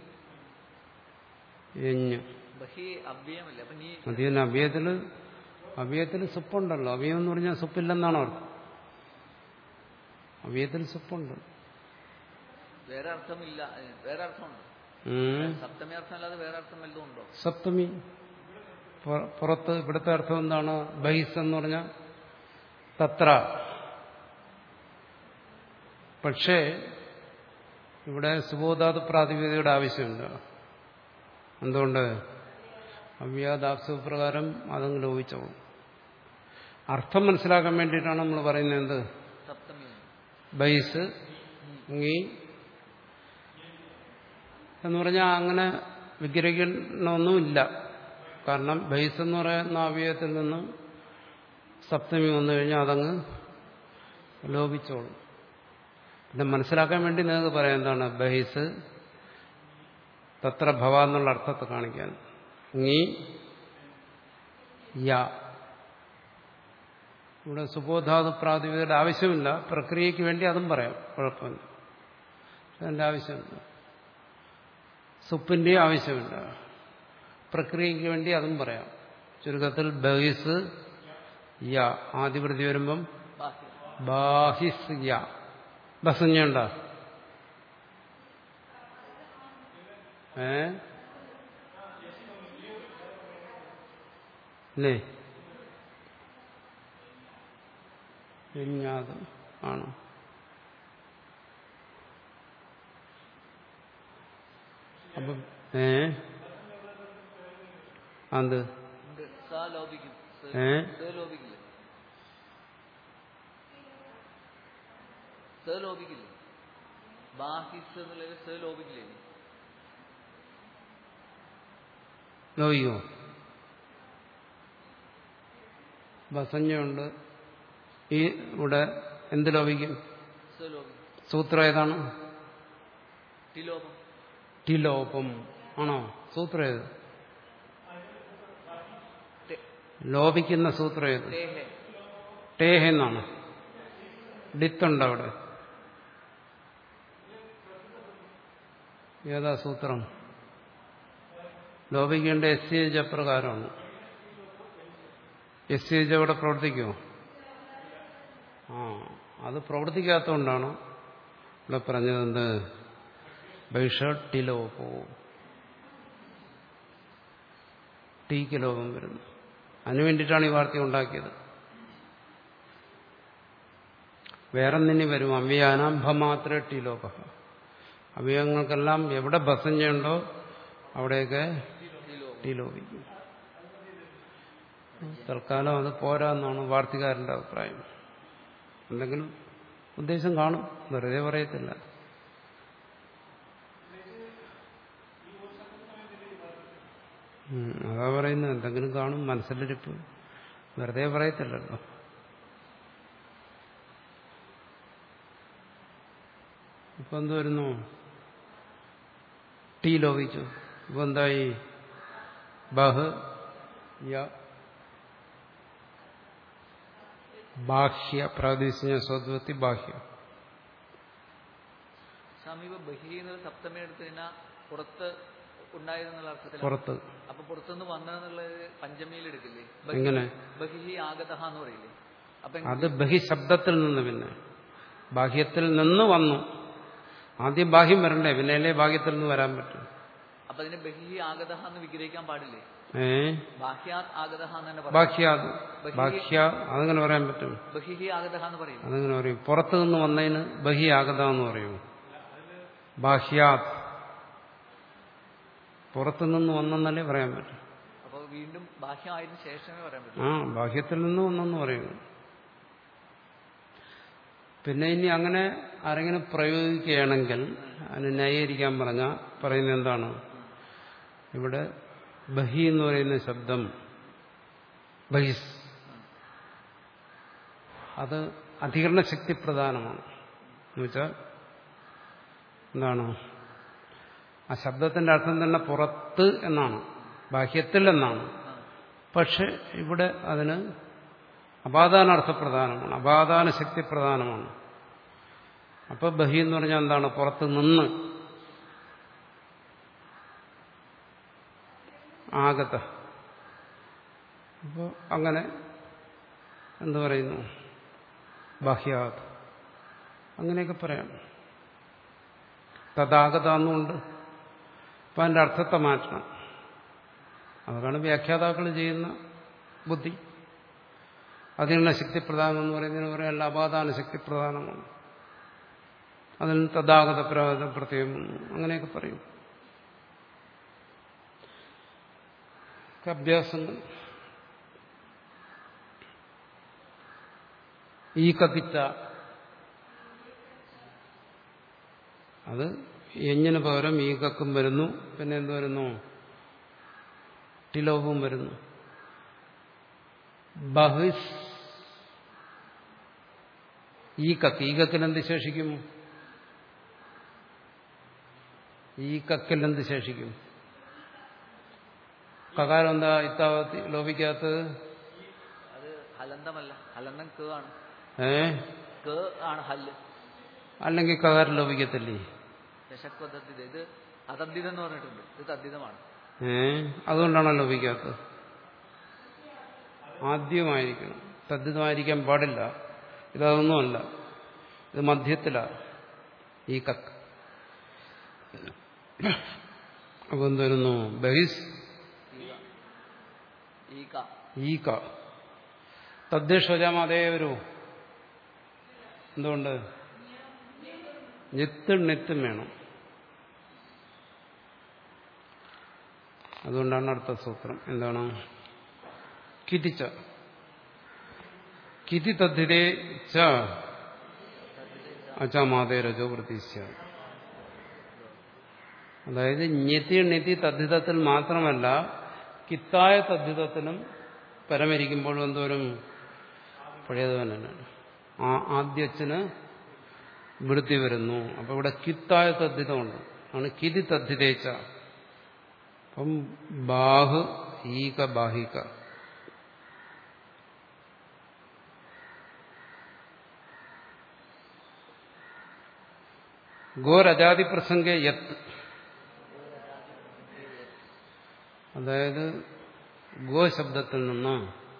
A: എഞ്ഞു
B: ബഹി അവ്യമല്ലേ അപ്പൊ നീ
A: അത് തന്നെ അഭയത്തില് അഭയത്തിൽ സുപ്പുണ്ടല്ലോ അഭയം എന്ന് പറഞ്ഞാൽ സുപ്പില്ലെന്നാണോ അർത്ഥം അഭയത്തിൽ സുപ്പുണ്ട്
B: വേറെ അർത്ഥമില്ല ഏ, വേറെ അർത്ഥമുണ്ട്
A: ഉം.
B: സപ്തമി അർത്ഥം അല്ലാതെ വേറെ അർത്ഥം വല്ലതും ഉണ്ടോ
A: സപ്തമി പുറ- പുറത്ത് ഇവിടുത്തെ അർത്ഥം എന്താണ് ബഹിസ് എന്ന് പറഞ്ഞാൽ തത്ര പക്ഷേ ഇവിടെ സുബോധാത് പ്രാതിപതികയുടെ ആവശ്യമില്ല എന്തുകൊണ്ട് അവ്യാദാപ്സപ്രകാരം അതങ്ങ് ലോപിച്ചോളും അർത്ഥം മനസ്സിലാക്കാൻ വേണ്ടിയിട്ടാണ് നമ്മൾ പറയുന്നത് എന്ത്
B: സപ്തമി
A: ബൈസ് ഇങ്ങി എന്ന് പറഞ്ഞാൽ അങ്ങനെ വിഗ്രഹിക്കണമൊന്നുമില്ല കാരണം ബൈസ് എന്ന് പറയുന്ന അവയവത്തിൽ നിന്ന് സപ്തമി വന്നു കഴിഞ്ഞാൽ അതങ്ങ് ലോപിച്ചോളും പിന്നെ മനസ്സിലാക്കാൻ വേണ്ടി നിങ്ങൾക്ക് പറയാം എന്താണ് ബഹിസ് തത്ര ഭവ എന്നുള്ള അർത്ഥത്തെ കാണിക്കാൻ ഇങ്ങി യ ഇവിടെ സുബോധാതു പ്രാതിപതിയുടെ ആവശ്യമില്ല പ്രക്രിയയ്ക്ക് വേണ്ടി അതും പറയാം കുഴപ്പമില്ല പക്ഷെ അതിൻ്റെ ആവശ്യമില്ല സുപ്പിൻ്റെയും ആവശ്യമില്ല പ്രക്രിയയ്ക്ക് വേണ്ടി അതും പറയാം ചുരുക്കത്തിൽ ബഹിസ് യ ആദ്യപ്രതി വരുമ്പം
B: ബാഹ്യം
A: ബാഹിസ് യ ബസഞ്ഞുണ്ട ഏ അല്ലേ വിഞ്ഞാതം ആണോ അപ്പം ഏ അത്
B: ഉണ്ട് സ ലോപിക്കും സ-
A: ഏ
B: സ ലോപിക്കില്ലേ സ ലോപിക്കില്ലേ ബാഹിസ് എന്നുള്ളത് സ ലോപിക്കില്ലേ
A: ലോപിക്കോ ബസഞ്ഞുണ്ട് ഈ ഇവിടെ എന്ത് ലോപിക്കും
B: സ ലോപിക്കും
A: സൂത്രം ഏതാണ്
B: ടിലോപം
A: ടിലോപം ആണോ സൂത്രം ഏത്
B: ടെ-
A: ലോപിക്കുന്ന സൂത്രം ഏത്
B: ടേഹെ
A: ടേഹ എന്നാണ് ഡിത്തുണ്ട് അവിടെ ഏതാ സൂത്രം ലോപിക്കേണ്ട എസ് സി എച്ച് അപ്രകാരമാണ് എസ് സി എച്ച് അവിടെ പ്രവർത്തിക്കുമോ ആ അത് പ്രവർത്തിക്കാത്തതുകൊണ്ടാണ് ഇവിടെ പറഞ്ഞത് എന്ത് ബൈഷ ടിലോപോ ടീക്ക് ലോകം വരുന്നു അതിനു വേണ്ടിയിട്ടാണ് ഈ വാർത്ത ഉണ്ടാക്കിയത് വേറെന്തിനി വരും അവ്യാനാംഭമാത്ര ടിലോക അവയവങ്ങൾക്കെല്ലാം എവിടെ ബസഞ്ഞുണ്ടോ അവിടെയൊക്കെ
B: ടിലോപം
A: ടിലോപിക്കും തൽക്കാലം അത് പോരാന്നാണ് വാർത്തകാരന്റെ അഭിപ്രായം എന്തെങ്കിലും ഉദ്ദേശം കാണും വെറുതെ പറയത്തില്ല ഉം, അതാ പറയുന്നത് എന്തെങ്കിലും കാണും മനസ്സിലിരിപ്പ് വെറുതെ പറയത്തില്ലല്ലോ ഇപ്പൊ എന്ത് വരുന്നു ടീ ലോപിച്ചു ഇപ്പൊ എന്തായി ബഹ് യ ബാഹ്യ പ്രാദേശിക സ്വത്വത്തി ബാഹ്യ
B: സമീപ ബഹി എന്നുള്ള സപ്തമി എടുത്തു കഴിഞ്ഞാൽ പുറത്ത് ഉണ്ടായിരുന്നുള്ള അർത്ഥത്തിൽ
A: പുറത്ത്
B: അപ്പൊ പുറത്തുനിന്ന് വന്നതെന്നുള്ളത് പഞ്ചമിയിൽ എടുക്കില്ലേ
A: എങ്ങനെ
B: ബഹി ആഗതഹ എന്ന് പറയില്ലേ അപ്പൊ
A: അത് ബഹിശബ്ദത്തിൽ നിന്ന് പിന്നെ ബാഹ്യത്തിൽ നിന്ന് വന്നു ആദ്യം ബാഹ്യം വരണ്ടേ പിന്നെയല്ലേ ബാഹ്യത്തിൽ നിന്ന് വരാൻ പറ്റും
B: അപ്പൊ അതിന് ബഹി ആഗതഹ എന്ന് വിഗ്രഹിക്കാൻ പാടില്ലേ
A: ഏ
B: ബാഹ്യാത് ആഗതഹ എന്ന് തന്നെ പറയും
A: ബാഹ്യ ബാഹ്യ അതങ്ങനെ പറയാൻ പറ്റും
B: ബഹി ആഗതഹ എന്ന് പറയും
A: അതങ്ങനെ പറയും പുറത്തു നിന്ന് വന്നതിന് ബഹി ആഗത എന്ന് പറയും ബാഹ്യാത് പുറത്തു നിന്ന് വന്നെന്നല്ലേ പറയാൻ പറ്റും
B: അപ്പൊ വീണ്ടും ബാഹ്യമായതിനു ശേഷമേ പറയാൻ പറ്റൂ
A: ആ ബാഹ്യത്തിൽ നിന്ന് വന്നെന്ന് പറയുന്നു പിന്നെ ഇനി അങ്ങനെ ആരെങ്കിലും പ്രയോഗിക്കുകയാണെങ്കിൽ അതിന് ന്യായീകരിക്കാൻ പറഞ്ഞ പറയുന്നത് എന്താണ് ഇവിടെ ബഹി എന്ന് പറയുന്ന ശബ്ദം ബഹിസ് അത് അധികരണ ശക്തി പ്രധാനമാണ് എന്നുവെച്ചാൽ എന്താണ് ആ ശബ്ദത്തിന്റെ അർത്ഥം തന്നെ പുറത്ത് എന്നാണ് ബാഹ്യത്തിൽ എന്നാണ് പക്ഷെ ഇവിടെ അതിന് അപാദാനാർത്ഥ പ്രധാനമാണ് അപാദാന ശക്തി പ്രധാനമാണ് അപ്പൊ ബഹി എന്ന് പറഞ്ഞാൽ എന്താണ് പുറത്ത് നിന്ന് ആഗത അപ്പോൾ അങ്ങനെ എന്തു പറയുന്നു ബാഹ്യാത് അങ്ങനെയൊക്കെ പറയാം തഥാഗത എന്നുണ്ട് അപ്പം അതിൻ്റെ അർത്ഥത്തെ മാറ്റണം അതാണ് വ്യാഖ്യാതാക്കൾ ചെയ്യുന്ന ബുദ്ധി അതിനുള്ള ശക്തിപ്രധാനം എന്ന് പറയുന്നതിന് പറയാൻ അല്ല അപാദാന ശക്തിപ്രധാനമാണ് അതിന് തഥാഗത പ്രാഗത പ്രത്യേകം അങ്ങനെയൊക്കെ പറയും അഭ്യാസങ്ങൾ ഈ കപ്പിച്ച അത് എഞ്ഞിന് പകരം ഈ കക്കും വരുന്നു പിന്നെ എന്ത് വരുന്നു ടിലോപവും വരുന്നു ബഹിസ് ഈ കക്ക് ഈ കക്കിൽ എന്ത് ശേഷിക്കും ഈ കക്കിൽ എന്ത് ശേഷിക്കും കകാരം എന്താ ഇത്താവത്തി ലോപിക്കാത്തത്
B: അത് ഹലന്തമല്ല ഹലന്തം ക് ആണ്
A: ഏ
B: ക് ആണ് ഹല്ല്
A: അല്ലെങ്കിൽ കകാരം ലോപിക്കത്തില്ലേ
B: ദശക്വദ്ധിത ഇത് അതദ്ധിതം എന്ന് പറഞ്ഞിട്ടുണ്ട് ഇത് തദ്ധിതമാണ്
A: ഏ അതുകൊണ്ടാണോ ലോപിക്കാത്തത് ആദ്യമായിരിക്കണം തദ്ധിതമായിരിക്കാൻ പാടില്ല ഇതൊന്നുമല്ല ഇത് മധ്യത്തിലാണ് ഈ കക്ക് അപ്പൊ എന്തുവരുന്നു ബഹിസ്
B: ഈക
A: ഈക തദ്ദേശോജാമ അതേ വരൂ എന്തുകൊണ്ട് ഞെത്തും നെത്തും വേണം അതുകൊണ്ടാണ് അടുത്ത സൂത്രം എന്താണ് കിതിച്ച കിതി തദ്ധിതേ ച അച്ചാമാതേ രജോ പ്രതീക്ഷ അതായത് ഞെത്തി നെത്തി തദ്ധിതത്തിൽ മാത്രമല്ല കിത്തായ തദ്ധിതത്തിലും പരമരിക്കുമ്പോഴും എന്തോരും പഴയത് തന്നെയാണ് ആ ആദ്യച്ഛന് വൃത്തി വരുന്നു അപ്പൊ ഇവിടെ കിത്തായ തദ്ധിതമുണ്ട് ആണ് കിതി തദ്ധിതേച്ച അപ്പം ബാഹ് ഈക ബാഹിക ഗോരജാതി പ്രസംഗ യത്ത് അതായത് ഗോ ശബ്ദത്തിൽ നിന്ന്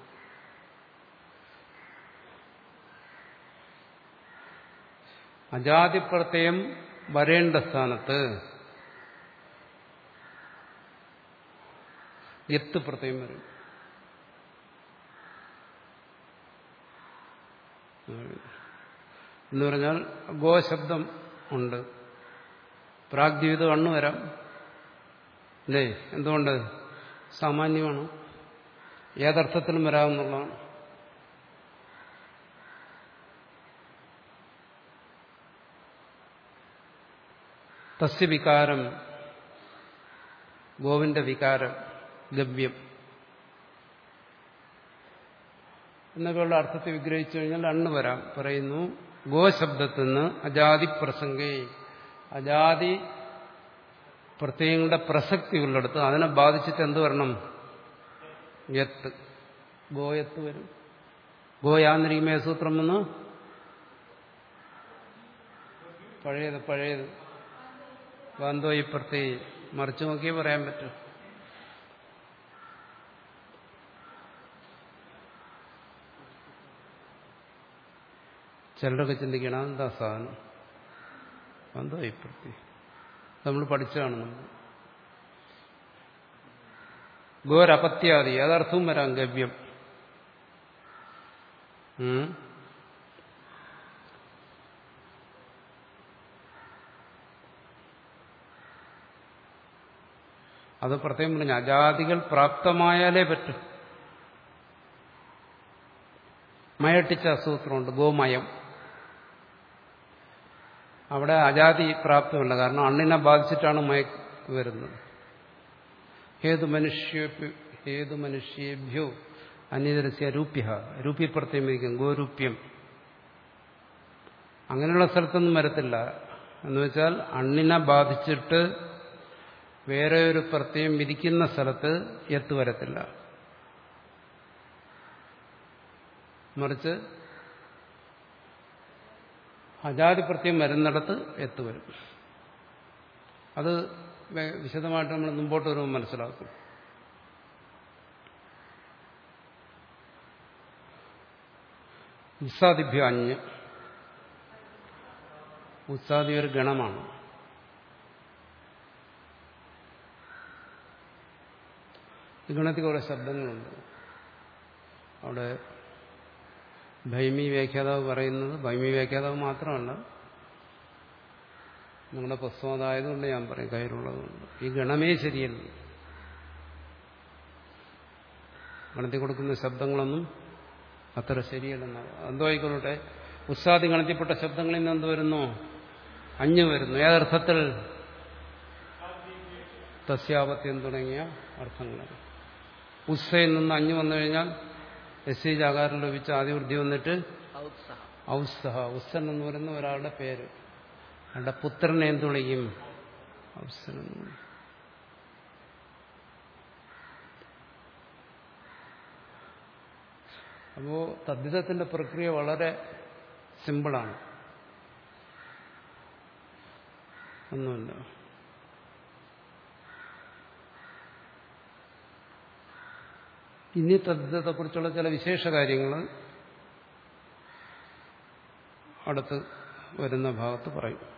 A: അജാതിപ്രത്യയം വരേണ്ട സ്ഥാനത്ത് എത്ത് പ്രത്യയം വരും എന്ന് പറഞ്ഞാൽ ഗോ ശബ്ദം ഉണ്ട് പ്രാഗ്ദീവിതം അണ്ണു വരാം അല്ലേ എന്തുകൊണ്ട് സാമാന്യമാണ് ഏതർത്ഥത്തിലും വരാമെന്നുള്ളതാണ് തസ്യ വികാരം ഗോവിന്റെ വികാരം ഗവ്യം എന്നൊക്കെയുള്ള അർത്ഥത്തെ വിഗ്രഹിച്ചു കഴിഞ്ഞാൽ അണ്ണ് വരാം പറയുന്നു ഗോശബ്ദത്തിൽ നിന്ന് അജാതി പ്രസംഗേ അജാതി പ്രത്യയങ്ങളുടെ പ്രസക്തി ഉള്ളിടത്ത് അതിനെ ബാധിച്ചിട്ട് എന്ത് വരണം യത്ത് ഗോയത്ത് വരും ഗോയാന്നിരിക്കുമേ സൂത്രം വന്ന് പഴയത് പഴയത് ഗാന്ധോ ഈ പ്രത്യേക മറിച്ചു നോക്കിയേ പറയാൻ പറ്റും ചിലരൊക്കെ ചിന്തിക്കണം എന്താ സാധനം എന്തോ ഈ പ്രത്യേക നമ്മൾ പഠിച്ചതാണ് നമ്മൾ ഗോരപത്യാദി അതർത്ഥവും വരാം ഗവ്യം ഉം. അത് പ്രത്യേകം പറഞ്ഞു അജാതികൾ പ്രാപ്തമായാലേ പറ്റും മയട്ടിച്ച സൂത്രമുണ്ട് ഗോമയം അവിടെ അജാതി പ്രാപ്തമല്ല കാരണം അണ്ണിനെ ബാധിച്ചിട്ടാണ് മയക്ക് വരുന്നത് ഹേതു മനുഷ്യേഭ്യോ ഹേതു മനുഷ്യേഭ്യോ അന്യതരസ്യ രൂപ്യ രൂപ്യപ്രത്യം ഗോരൂപ്യം അങ്ങനെയുള്ള സ്ഥലത്തൊന്നും വരത്തില്ല എന്ന് വെച്ചാൽ അണ്ണിനെ ബാധിച്ചിട്ട് വേറെ ഒരു പ്രത്യയം വിധിക്കുന്ന സ്ഥലത്ത് എത്ത് വരത്തില്ല മറിച്ച് അജാതി പ്രത്യം വരുന്നിടത്ത് എത്ത് വരും അത് വെ- വിശദമായിട്ട് നമ്മൾ മുമ്പോട്ട് വരുമ്പോൾ മനസ്സിലാക്കും ഉത്സാദിഭ്യ അഞ്ഞ് ഉത്സാദി ഒരു ഗണമാണ് ഈ ഗണത്തിൽ കുറെ ശബ്ദങ്ങളുണ്ട് അവിടെ ഭൈമി വ്യാഖ്യാതാവ് പറയുന്നത് ഭൈമി വ്യാഖ്യാതാവ് മാത്രമല്ല നിങ്ങളുടെ പുസ്തകം അതായതുകൊണ്ട് ഞാൻ പറയും കയ്യിലുള്ളതുകൊണ്ട് ഈ ഗണമേ ശരിയല്ല ഗണത്തിൽ കൊടുക്കുന്ന ശബ്ദങ്ങളൊന്നും അത്ര ശരിയല്ലെന്നാണ് എന്തോ ആയിക്കൊള്ളട്ടെ ഉത്സാദി ഗണത്തിൽപ്പെട്ട ശബ്ദങ്ങളിൽ നിന്ന് എന്ത് വരുന്നു അഞ്ഞു വരുന്നു ഏതർത്ഥത്തിൽ തസ്യാപത്യം തുടങ്ങിയ അർത്ഥങ്ങൾ ഉത്സയിൽ നിന്ന് അഞ്ഞു വന്നു കഴിഞ്ഞാൽ എസ് സി ജാകാരം ലഭിച്ച ആദിവൃദ്ധി വന്നിട്ട്
B: ഔത്സഹ
A: ഔസ്സഹ ഉസ്സൻ എന്ന് പറയുന്ന ഒരാളുടെ പേര് അയാളുടെ പുത്രനെ എന്ത് വിളിക്കും ഔസൻ എന്ന് വിളിക്കും. അപ്പോ തദ്ധിതത്തിന്റെ പ്രക്രിയ വളരെ സിമ്പിളാണ് ഒന്നുമില്ല ഇനി തദ്ധിതത്തെക്കുറിച്ചുള്ള ചില വിശേഷ കാര്യങ്ങൾ അടുത്ത് വരുന്ന ഭാഗത്ത് പറയും